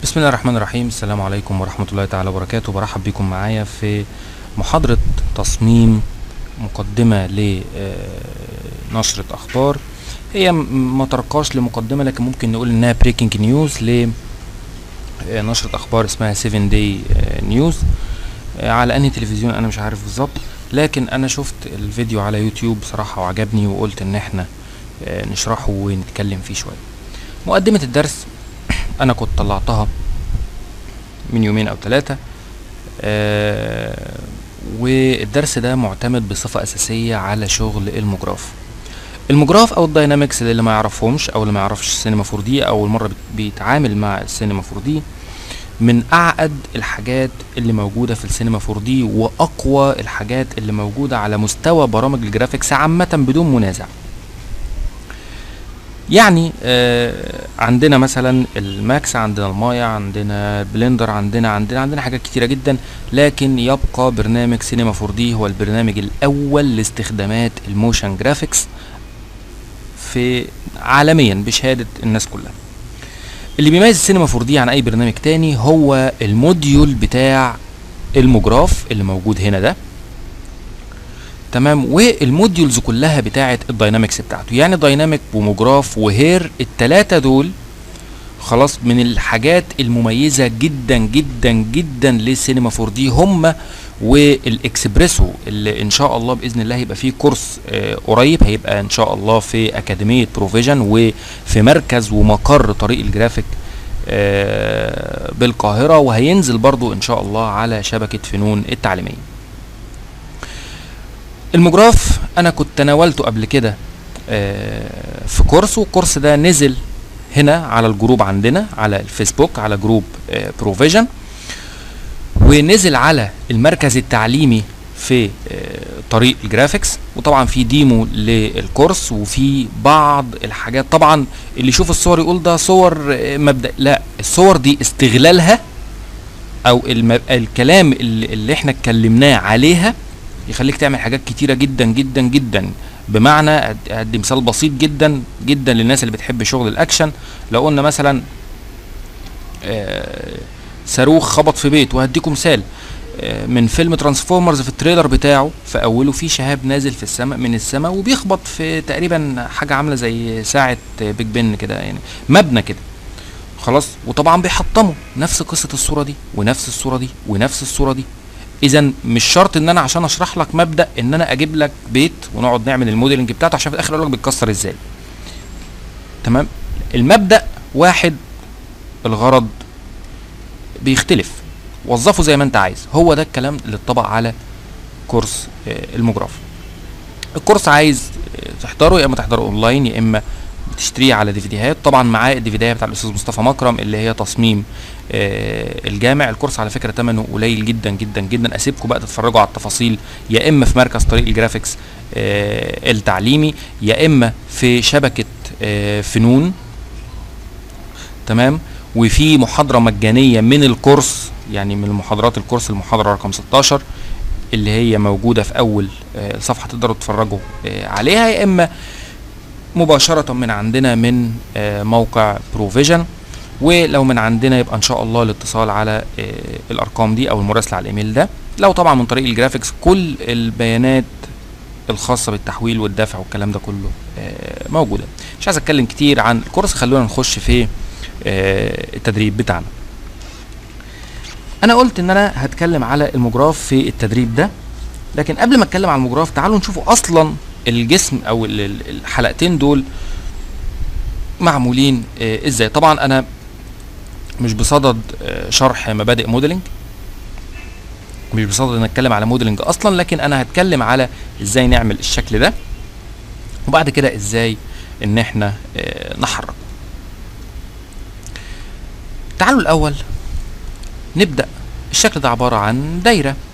بسم الله الرحمن الرحيم السلام عليكم ورحمة الله تعالى وبركاته برحب بكم معايا في محاضرة تصميم مقدمة لنشرة أخبار هي م- ما ترقاش لمقدمة لكن ممكن نقول إنها بريكنج نيوز لنشرة أخبار اسمها 7 داي نيوز على أنهي تلفزيون أنا مش عارف بالظبط لكن أنا شفت الفيديو على يوتيوب بصراحة وعجبني وقلت إن احنا آه، نشرحه ونتكلم فيه شوية مقدمة الدرس انا كنت طلعتها من يومين او ثلاثة آه والدرس ده معتمد بصفة اساسية على شغل المجراف المجراف او الداينامكس اللي ما يعرفهمش او اللي ما يعرفش السينما 4 دي اول مرة بت- بيتعامل مع السينما 4 دي من اعقد الحاجات اللي موجودة في السينما 4 دي واقوى الحاجات اللي موجودة على مستوى برامج الجرافيكس عامة بدون منازع يعني آه عندنا مثلا الماكس عندنا المايا عندنا البلندر عندنا عندنا عندنا حاجات كتيرة جدا لكن يبقى برنامج سينما 4 دي هو البرنامج الاول لاستخدامات الموشن جرافيكس في عالميا بشهادة الناس كلها اللي بيميز السينما 4 دي عن اي برنامج تاني هو الموديول بتاع المجراف اللي موجود هنا ده تمام والموديولز كلها بتاعه الداينامكس بتاعته يعني دايناميك ومجراف وهير التلاتة دول خلاص من الحاجات المميزة جدا جدا جدا للسينما 4 دي هم والاكسبريسو اللي ان شاء الله باذن الله هيبقى فيه كورس آه، قريب هيبقى ان شاء الله في اكاديمية بروفيجن وفي مركز ومقر طريق الجرافيك آه، بالقاهرة وهينزل برضو ان شاء الله على شبكة فنون التعليمية المجراف انا كنت تناولته قبل كده آه، في كورس والكورس ده نزل هنا على الجروب عندنا على الفيسبوك على جروب بروفيجن ونزل على المركز التعليمي في آه، طريق الجرافيكس وطبعا في ديمو للكورس وفي بعض الحاجات طبعا اللي يشوف الصور يقول ده صور آه، مبدأ لا الصور دي استغلالها او الم... الكلام اللي, اللي احنا اتكلمناه عليها يخليك تعمل حاجات كتيرة جدا جدا جدا بمعنى أد- ادي مثال بسيط جدا جدا للناس اللي بتحب شغل الاكشن لو قلنا مثلا آه، صاروخ خبط في بيت وهديكم مثال آه، من فيلم ترانسفورمرز في التريلر بتاعه في اوله في شهاب نازل في السماء من السماء وبيخبط في تقريبا حاجه عامله زي ساعه آه، بيج بن كده يعني مبنى كده خلاص وطبعا بيحطموا نفس قصه الصوره دي ونفس الصوره دي ونفس الصوره دي اذا مش شرط ان انا عشان اشرح لك مبدا ان انا اجيب لك بيت ونقعد نعمل الموديلنج بتاعته عشان في الاخر اقول لك بيتكسر ازاي تمام المبدا واحد الغرض بيختلف وظفه زي ما انت عايز هو ده الكلام اللي اتطبق على كورس آه، المجراف الكورس عايز آه، تحضره يا اما تحضره اونلاين يا اما بتشتريه على ديفيديهات طبعا معاه الديفيديه بتاع الاستاذ مصطفى مكرم اللي هي تصميم آه، الجامع الكورس على فكره ثمنه قليل جدا جدا جدا اسيبكم بقى تتفرجوا على التفاصيل يا اما في مركز طريق الجرافيكس آه، التعليمي يا اما في شبكه آه، فنون تمام وفي محاضره مجانيه من الكورس يعني من محاضرات الكورس المحاضره رقم 16 اللي هي موجوده في اول آه، صفحه تقدروا تتفرجوا آه، عليها يا اما مباشرة من عندنا من آه، موقع بروفيجن ولو من عندنا يبقى ان شاء الله الاتصال على آه، الارقام دي او المراسلة على الايميل ده لو طبعا من طريق الجرافيكس كل البيانات الخاصة بالتحويل والدفع والكلام ده كله آه، موجودة مش عايز اتكلم كتير عن الكورس خلونا نخش في آه، التدريب بتاعنا انا قلت ان انا هتكلم على المجراف في التدريب ده لكن قبل ما اتكلم عن المجراف تعالوا نشوفوا اصلا الجسم او ال- ال- الحلقتين دول معمولين آه، ازاي طبعا انا مش بصدد آه، شرح مبادئ موديلنج مش بصدد ان اتكلم على موديلنج اصلا لكن انا هتكلم على ازاي نعمل الشكل ده وبعد كده ازاي ان احنا آه، نحرك تعالوا الاول نبدا الشكل ده عباره عن دايره